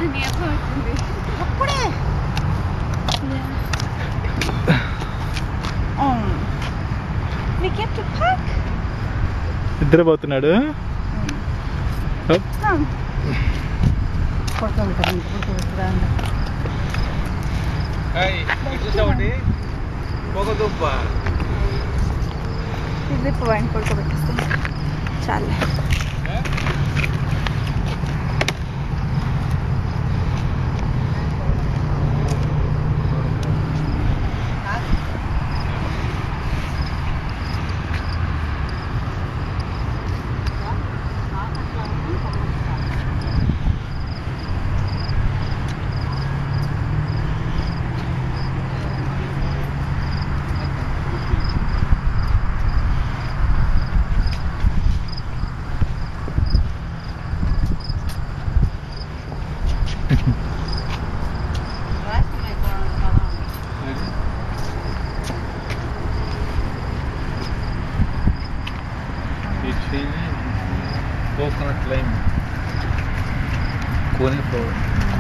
నీరసం వచ్చింది అప్పుడే We get to park. నిద్రపోతున్నాడు హప్. Come. పడుకోబెట్టారు పడుకోబెట్టరా చూసామండి పొగ దుప్ప ఇది పాయింట్ పడుకోబెట్టేస్తాం చాలే కోకోనట్ లైమ్ కోని ఫ్లవర్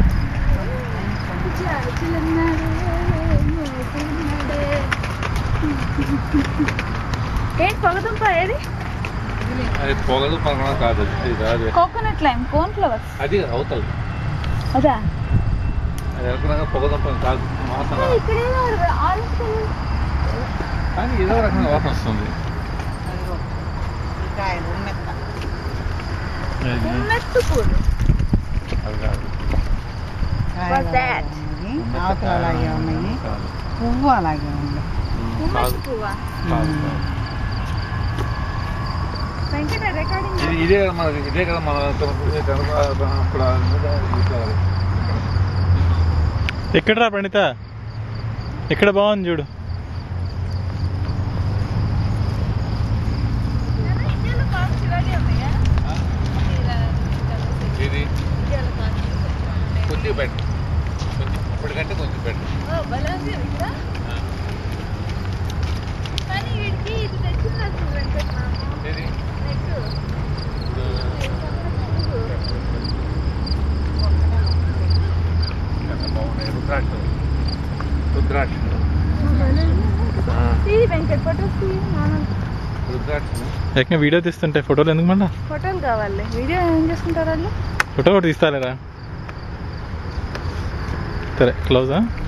ఏంటి పొగదుంప ఏది అది పొగదు పగన కాదు అది. అది కాదు కోకోనట్ లైమ్ కోన్ ఫ్లవర్స్ అది అవతల అదా అది ఎక్కడగా పొగదంప కాదు వాసన ఇక్కడే ఆరెంజ్ కలర్ కానీ ఏదో రకంగా వాసన వస్తుంది కాయలు మెత్త అది ఉన్నట్టు పూలు అది కాదు What's that? ఉన్నాయి ఆకులు అలాగే ఉన్నాయి కాదు. పువ్వు అలాగే ఉంది ఉమ్మట్టు కాదు. పువ్వా కాదు, కాదు. వెంకట రికార్డింగ్ ఇది ఇదే కదా మన ఇదే కదా మన అక్కడ ఎక్కడరా ప్రణీత ఎక్కడ బాగుంది చూడు ఇండియాలో కాస్ట్ ఇలాగే ఉన్నాయా ఇది ఇండియాలో కాస్ట్ కొద్దిగా బెటర్ కొంచెం ఇప్పటికంటే కొంచెం బెటర్ ఓ భలే ఉంది ఇక్కడ కానీ వీడికి ఇది తెచ్చింది అసలు వెంకట మామ ఇది నెట్ ఎంత బాగున్నాయి రుద్రాక్ష రుద్రాక్ష ఇది వెంకట ఫోటోస్ మనం రుద్రాక్ష ఏకంగా వీడియో తీస్తుంటే ఫోటోలు ఎందుకు మళ్ళా ఫోటోలు కావాలి వీడియో ఏం చేసుకుంటారు వాళ్ళు ఫోటో కూడా తీస్తాలేరా సరే క్లోజా